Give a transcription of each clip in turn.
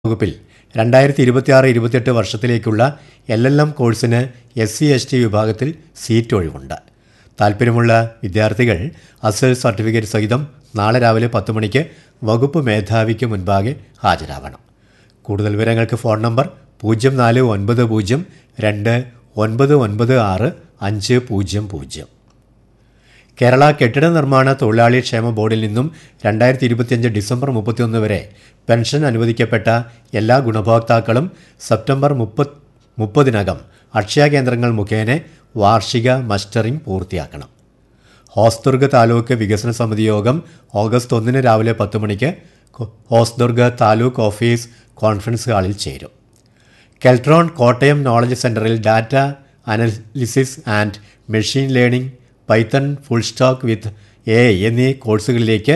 വകുപ്പിൽ രണ്ടായിരത്തി ഇരുപത്തിയാറ് ഇരുപത്തിയെട്ട് വർഷത്തിലേക്കുള്ള എൽ എൽ എം കോഴ്സിന് എസ് സി എസ് ടി വിഭാഗത്തിൽ സീറ്റ് ഒഴിവുണ്ട് താൽപ്പര്യമുള്ള വിദ്യാർത്ഥികൾ അസൽ സർട്ടിഫിക്കറ്റ് സഹിതം നാളെ രാവിലെ പത്ത് മണിക്ക് വകുപ്പ് മേധാവിക്ക് മുൻപാകെ ഹാജരാവണം കൂടുതൽ വിവരങ്ങൾക്ക് ഫോൺ നമ്പർ പൂജ്യം നാല് ഒൻപത് പൂജ്യം രണ്ട് ഒൻപത് ഒൻപത് ആറ് അഞ്ച് പൂജ്യം പൂജ്യം കേരള കെട്ടിട നിർമ്മാണ തൊഴിലാളി ക്ഷേമ ബോർഡിൽ നിന്നും രണ്ടായിരത്തി ഇരുപത്തിയഞ്ച് ഡിസംബർ മുപ്പത്തിയൊന്ന് വരെ പെൻഷൻ അനുവദിക്കപ്പെട്ട എല്ലാ ഗുണഭോക്താക്കളും സെപ്റ്റംബർ മുപ്പത് മുപ്പതിനകം അക്ഷയ കേന്ദ്രങ്ങൾ മുഖേന വാർഷിക മസ്റ്ററിംഗ് പൂർത്തിയാക്കണം ഹോസ്ദുർഗ് താലൂക്ക് വികസന സമിതി യോഗം ഓഗസ്റ്റ് ഒന്നിന് രാവിലെ പത്ത് മണിക്ക് കൊ- ഹോസ്ദുർഗ് താലൂക്ക് ഓഫീസ് കോൺഫറൻസ് ഹാളിൽ ചേരും കെൽട്രോൺ കോട്ടയം നോളജ് സെൻറ്ററിൽ data analysis and machine learning Python full stack with A എന്നീ കോഴ്സുകളിലേക്ക്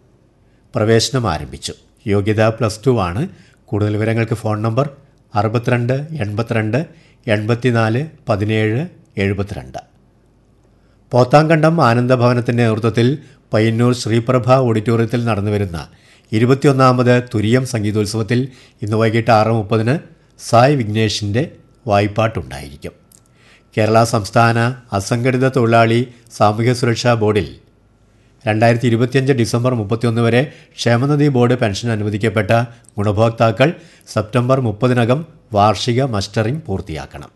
പ്രവേശനം ആരംഭിച്ചു യോഗ്യത പ്ലസ് ടു ആണ് കൂടുതൽ വിവരങ്ങൾക്ക് ഫോൺ നമ്പർ അറുപത്തിരണ്ട് എൺപത്തിരണ്ട് എൺപത്തിനാല് പതിനേഴ് എഴുപത്തിരണ്ട് പോത്താങ്കണ്ടം ആനന്ദഭവനത്തിൻ്റെ നേതൃത്വത്തിൽ പയ്യന്നൂർ ശ്രീപ്രഭ ഓഡിറ്റോറിയത്തിൽ നടന്നുവരുന്ന ഇരുപത്തിയൊന്നാമത് തുരിയം സംഗീതോത്സവത്തിൽ ഇന്ന് വൈകിട്ട് ആറ് മുപ്പതിന് സായ് വിഘ്നേഷിൻ്റെ വായ്പാട്ടുണ്ടായിരിക്കും കേരള സംസ്ഥാന അസംഘടിത തൊഴിലാളി സാമൂഹ്യ സുരക്ഷാ ബോർഡിൽ രണ്ടായിരത്തി ഇരുപത്തിയഞ്ച് ഡിസംബർ മുപ്പത്തിയൊന്ന് വരെ ക്ഷേമനിധി ബോർഡ് പെൻഷൻ അനുവദിക്കപ്പെട്ട ഗുണഭോക്താക്കൾ സെപ്റ്റംബർ മുപ്പതിനകം വാർഷിക മസ്റ്ററിംഗ് പൂർത്തിയാക്കണം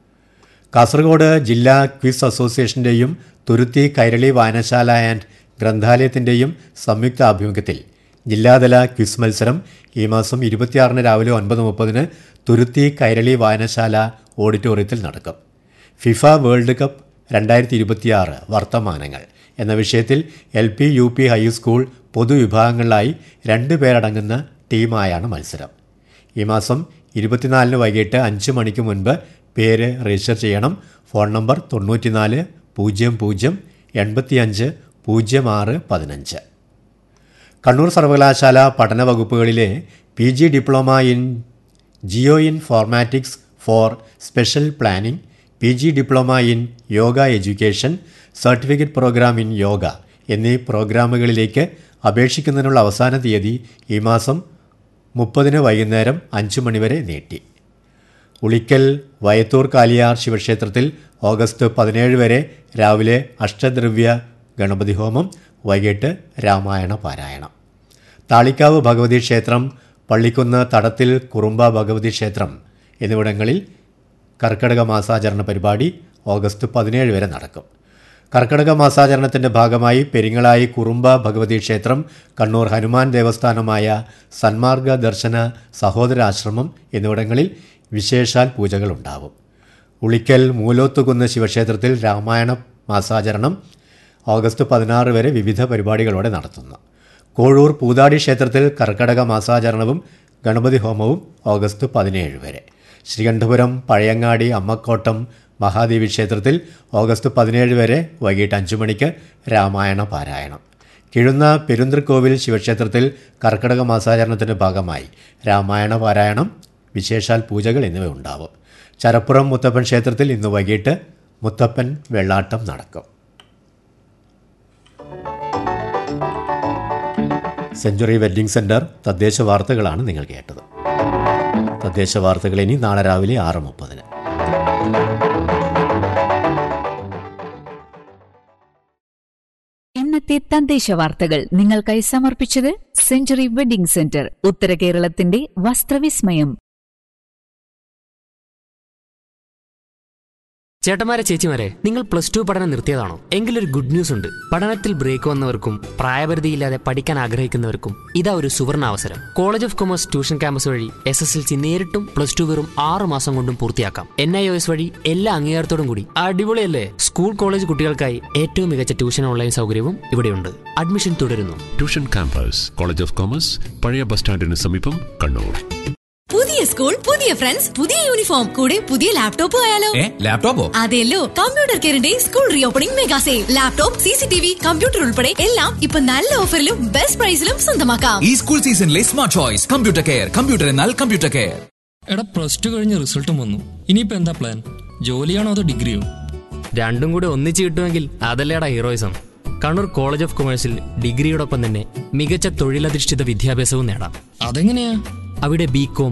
കാസർഗോഡ് ജില്ലാ ക്വിസ് അസോസിയേഷൻ്റെയും തുരുത്തി കൈരളി വായനശാല ആൻഡ് ഗ്രന്ഥാലയത്തിൻ്റെയും സംയുക്ത ആഭിമുഖ്യത്തിൽ ജില്ലാതല ക്വിസ് മത്സരം ഈ മാസം ഇരുപത്തിയാറിന് രാവിലെ ഒൻപത് മുപ്പതിന് തുരുത്തി കൈരളി വായനശാല ഓഡിറ്റോറിയത്തിൽ നടക്കും ഫിഫ വേൾഡ് കപ്പ് രണ്ടായിരത്തി ഇരുപത്തിയാറ് വർത്തമാനങ്ങൾ എന്ന വിഷയത്തിൽ L P U P high school പൊതുവിഭാഗങ്ങളിലായി രണ്ട് പേരടങ്ങുന്ന ടീമായാണ് മത്സരം ഈ മാസം ഇരുപത്തിനാലിന് വൈകിട്ട് അഞ്ച് മണിക്ക് മുൻപ് പേര് രജിസ്റ്റർ ചെയ്യണം ഫോൺ നമ്പർ തൊണ്ണൂറ്റിനാല് പൂജ്യം പൂജ്യം എൺപത്തിയഞ്ച് പൂജ്യം ആറ് പതിനഞ്ച് കണ്ണൂർ സർവകലാശാല പഠന വകുപ്പുകളിലെ P G diploma in geoinformatics for spatial planning P G diploma in yoga education certificate programme in yoga എന്നീ പ്രോഗ്രാമുകളിലേക്ക് അപേക്ഷിക്കുന്നതിനുള്ള അവസാന തീയതി ഈ മാസം മുപ്പതിന് വൈകുന്നേരം അഞ്ച് മണിവരെ നീട്ടി ഉളിക്കൽ വയത്തൂർ കാലിയാർ ശിവക്ഷേത്രത്തിൽ ഓഗസ്റ്റ് പതിനേഴ് വരെ രാവിലെ അഷ്ടദ്രവ്യ ഗണപതി ഹോമം വൈകിട്ട് രാമായണ പാരായണം താളിക്കാവ് ഭഗവതി ക്ഷേത്രം പള്ളിക്കുന്ന് തടത്തിൽ കുറുമ്പ ഭഗവതി ക്ഷേത്രം എന്നിവിടങ്ങളിൽ കർക്കിടക മാസാചരണ പരിപാടി ഓഗസ്റ്റ് പതിനേഴ് വരെ നടക്കും കർക്കിടക മാസാചരണത്തിൻ്റെ ഭാഗമായി പെരിങ്ങളായി കുറുമ്പ ഭഗവതി ക്ഷേത്രം കണ്ണൂർ ഹനുമാൻ ദേവസ്ഥാനമായ സന്മാർഗ ദർശന സഹോദരാശ്രമം എന്നിവിടങ്ങളിൽ വിശേഷാൽ പൂജകൾ ഉണ്ടാവും ഉളിക്കൽ മൂലോത്തുകുന്ന് ശിവക്ഷേത്രത്തിൽ രാമായണ മാസാചരണം ഓഗസ്റ്റ് പതിനാറ് വരെ വിവിധ പരിപാടികളോടെ നടത്തുന്നു കോഴൂർ പൂതാടി ക്ഷേത്രത്തിൽ കർക്കടക മാസാചരണവും ഗണപതി ഹോമവും ഓഗസ്റ്റ് പതിനേഴ് വരെ ശ്രീകണ്ഠപുരം പഴയങ്ങാടി അമ്മക്കോട്ടം മഹാദേവി ക്ഷേത്രത്തിൽ ഓഗസ്റ്റ് പതിനേഴ് വരെ വൈകിട്ട് അഞ്ച് മണിക്ക് രാമായണ പാരായണം കിഴുന്ന പെരുന്തൃക്കോവിൽ ശിവക്ഷേത്രത്തിൽ കർക്കടക മാസാചരണത്തിൻ്റെ ഭാഗമായി രാമായണ പാരായണം വിശേഷാൽ പൂജകൾ എന്നിവ ഉണ്ടാവും ചരപ്പുറം മുത്തപ്പൻ ക്ഷേത്രത്തിൽ ഇന്ന് വൈകിട്ട് മുത്തപ്പൻ വെള്ളാട്ടം നടക്കും സെഞ്ചുറി വെഡ്ഡിംഗ് സെൻറ്റർ തദ്ദേശ വാർത്തകളാണ് നിങ്ങൾ കേട്ടത് തദ്ദേശ വാർത്തകൾ ഇനി നാളെ രാവിലെ ആറ് മുപ്പതിന് ഇന്നത്തെ തദ്ദേശ വാർത്തകൾ നിങ്ങൾക്കായി സമർപ്പിച്ചത് സെഞ്ചുറി വെഡിംഗ് സെന്റർ ഉത്തര കേരളത്തിന്റെ വസ്ത്രവിസ്മയം ചേട്ടന്മാരെ ചേച്ചിമാരെ നിങ്ങൾ പ്ലസ് ടു പഠനം നിർത്തിയതാണോ എങ്കിലൊരു ഗുഡ് ന്യൂസ് ഉണ്ട് പഠനത്തിൽ ബ്രേക്ക് വന്നവർക്കും പ്രായപരിധിയില്ലാതെ പഠിക്കാൻ ആഗ്രഹിക്കുന്നവർക്കും ഇതാ ഒരു സുവർണ അവസരം college of commerce tuition campus വഴി എസ് എസ് എൽ സി നേരിട്ടും പ്ലസ് ടു വെറും ആറ് മാസം കൊണ്ടും പൂർത്തിയാക്കാം എൻ ഐ ഒ എസ് വഴി എല്ലാ അംഗീകാരത്തോടും കൂടി അടിപൊളിയല്ലേ സ്കൂൾ കോളേജ് കുട്ടികൾക്കായി ഏറ്റവും മികച്ച ട്യൂഷൻ ഓൺലൈൻ സൗകര്യവും ഇവിടെയുണ്ട് അഡ്മിഷൻ തുടരുന്നു tuition campus college of commerce പഴയ ബസ് സ്റ്റാൻഡിന് സമീപം കണ്ണൂർ പുതിയ സ്കൂൾ പുതിയ ഫ്രണ്ട്സ് പുതിയ യൂണിഫോം കൂടെ പുതിയ ലാപ്ടോപ്പ് ആയാലോ ഏ ലാപ്ടോപ്പോ അതെല്ലോ കമ്പ്യൂട്ടർ കെയറിന്റെ school reopening mega sale laptop C C T V computer ഉൾപ്പെടെ എല്ലാം ഇപ്പൊ നല്ല ഓഫറിലും ബെസ്റ്റ് പ്രൈസിലും സ്വന്തമാക്കാം ഈ സ്കൂൾ സീസണിലെ smart choice computer care computer എന്നാൽ കമ്പ്യൂട്ടർ കെയർ എടാ പ്ലസ് ടു കഴിഞ്ഞ് റിസൾട്ടും വന്നു ഇനിയിപ്പോ എന്താ പ്ലാൻ ജോലിയാണോ അതോ ഡിഗ്രിയോ രണ്ടും കൂടെ ഒന്നിച്ച് കിട്ടുമെങ്കിൽ അതല്ലേടാ ഹീറോയിസം കണ്ണൂർ കോളേജ് ഓഫ് കൊമേഴ്സിൽ ഡിഗ്രിയോടൊപ്പം തന്നെ മികച്ച തൊഴിലധിഷ്ഠിത വിദ്യാഭ്യാസവും നേടാം അതെങ്ങനെയാ അവിടെ ബി കോം